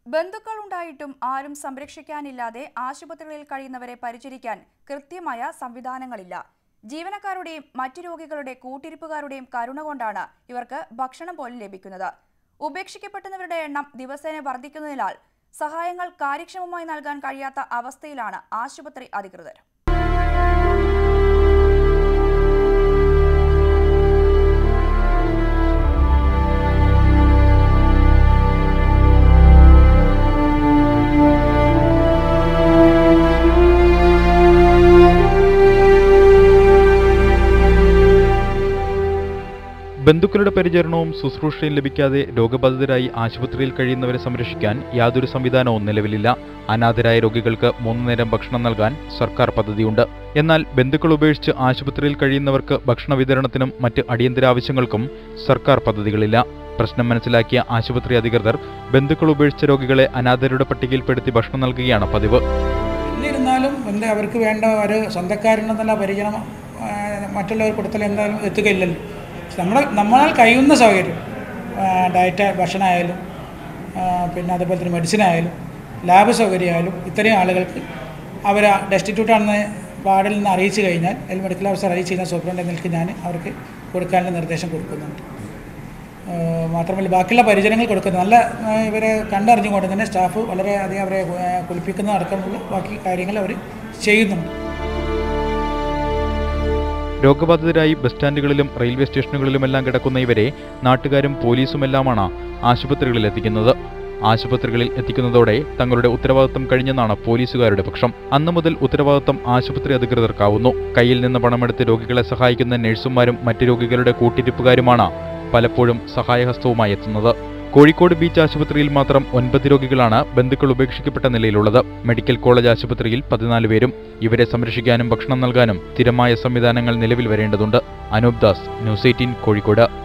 ബന്ധുക്കളുണ്ടായിട്ടും ആരും സംരക്ഷിക്കാനില്ലാതെ ആശുപത്രികളിൽ കഴിയുന്നവരെ പരിചരിക്കാൻ കൃത്യമായ സംവിധാനങ്ങളില്ല ജീവനക്കാരുടെയും മറ്റു രോഗികളുടെ കൂട്ടിരിപ്പുകാരുടെയും കരുണ കൊണ്ടാണ് ഇവർക്ക് ഭക്ഷണം പോലും ലഭിക്കുന്നത് ഉപേക്ഷിക്കപ്പെടുന്നവരുടെ എണ്ണം ദിവസേന വർദ്ധിക്കുന്നതിനാൽ സഹായങ്ങൾ കാര്യക്ഷമമായി നൽകാൻ കഴിയാത്ത അവസ്ഥയിലാണ് ആശുപത്രി അധികൃതർ ബന്ധുക്കളുടെ പരിചരണവും ശുശ്രൂഷയും ലഭിക്കാതെ രോഗബാധിതരായി ആശുപത്രിയിൽ കഴിയുന്നവരെ സംരക്ഷിക്കാൻ യാതൊരു സംവിധാനവും നിലവിലില്ല അനാഥരായ രോഗികൾക്ക് മൂന്നു നേരം ഭക്ഷണം നൽകാൻ സർക്കാർ പദ്ധതിയുണ്ട് എന്നാൽ ബന്ധുക്കൾ ഉപേക്ഷിച്ച് ആശുപത്രിയിൽ കഴിയുന്നവർക്ക് ഭക്ഷണ വിതരണത്തിനും മറ്റ് അടിയന്തര ആവശ്യങ്ങൾക്കും സർക്കാർ പദ്ധതികളില്ല പ്രശ്നം മനസ്സിലാക്കിയ ആശുപത്രി അധികൃതർ ബന്ധുക്കൾ ഉപേക്ഷിച്ച രോഗികളെ അനാഥരുടെ പട്ടികയിൽപ്പെടുത്തി ഭക്ഷണം നൽകുകയാണ് പതിവ് എന്നിരുന്നാലും എന്താ അവർക്ക് വേണ്ട ഒരു സ്വന്തക്കാരനെന്നുള്ള പരിചരണം ആ, മറ്റുള്ളവർ കൊടുത്താൽ എന്തായാലും എത്തുകയില്ലല്ലോ നമ്മളെ നമ്മളാൽ കഴിയുന്ന സൗകര്യം ആ, ഡയറ്റ് ഭക്ഷണമായാലും ആ, പിന്നെ അതുപോലെ തന്നെ മെഡിസിൻ ആയാലും ലാബ് സൗകര്യമായാലും ഇത്രയും ആളുകൾക്ക് അവർ ഡെസ്റ്റിറ്റ്യൂട്ട് ആണെന്ന് വാർഡിൽ നിന്ന് അറിയിച്ചു കഴിഞ്ഞാൽ അല്ലെങ്കിൽ മെഡിക്കൽ ഓഫീസർ അറിയിച്ചു കഴിഞ്ഞാൽ സൂപ്രണ്ട് നിൽക്ക് ഞാൻ അവർക്ക് കൊടുക്കാനുള്ള നിർദ്ദേശം കൊടുക്കുന്നുണ്ട് ആ, മാത്രമല്ല ബാക്കിയുള്ള പരിചരണങ്ങൾ കൊടുക്കുന്നത് നല്ല ആ, ഇവരെ കണ്ടറിഞ്ഞുകൊണ്ട് തന്നെ സ്റ്റാഫ് വളരെയധികം അവരെ ആ, കുളിപ്പിക്കുന്ന അടക്കമുള്ള ബാക്കി കാര്യങ്ങൾ അവർ ചെയ്യുന്നുണ്ട് രോഗബാധിതരായി ബസ് സ്റ്റാൻഡുകളിലും റെയിൽവേ സ്റ്റേഷനുകളിലുമെല്ലാം കിടക്കുന്ന ഇവരെ നാട്ടുകാരും പോലീസുമെല്ലാമാണ് ആശുപത്രികളിൽ എത്തിക്കുന്നത് ആശുപത്രികളിൽ എത്തിക്കുന്നതോടെ തങ്ങളുടെ ഉത്തരവാദിത്തം കഴിഞ്ഞെന്നാണ് പോലീസുകാരുടെ പക്ഷം അന്നു മുതൽ ഉത്തരവാദിത്തം ആശുപത്രി അധികൃതർക്കാവുന്നു കയ്യിൽ നിന്ന് പണമെടുത്ത് രോഗികളെ സഹായിക്കുന്ന നഴ്സുമാരും മറ്റ് രോഗികളുടെ കൂട്ടിരിപ്പുകാരുമാണ് പലപ്പോഴും സഹായഹസ്തവുമായി എത്തുന്നത് കോഴിക്കോട് ബീച്ച് ആശുപത്രിയിൽ മാത്രം ഒൻപത് രോഗികളാണ് ബന്ധുക്കൾ ഉപേക്ഷിക്കപ്പെട്ട നിലയിലുള്ളത് മെഡിക്കൽ കോളേജ് ആശുപത്രിയിൽ പതിനാല് പേരും ഇവരെ സംരക്ഷിക്കാനും ഭക്ഷണം നൽകാനും സ്ഥിരമായ സംവിധാനങ്ങൾ നിലവിൽ വരേണ്ടതുണ്ട് അനൂപ് ദാസ് ന്യൂസ് എയ്റ്റീൻ കോഴിക്കോട്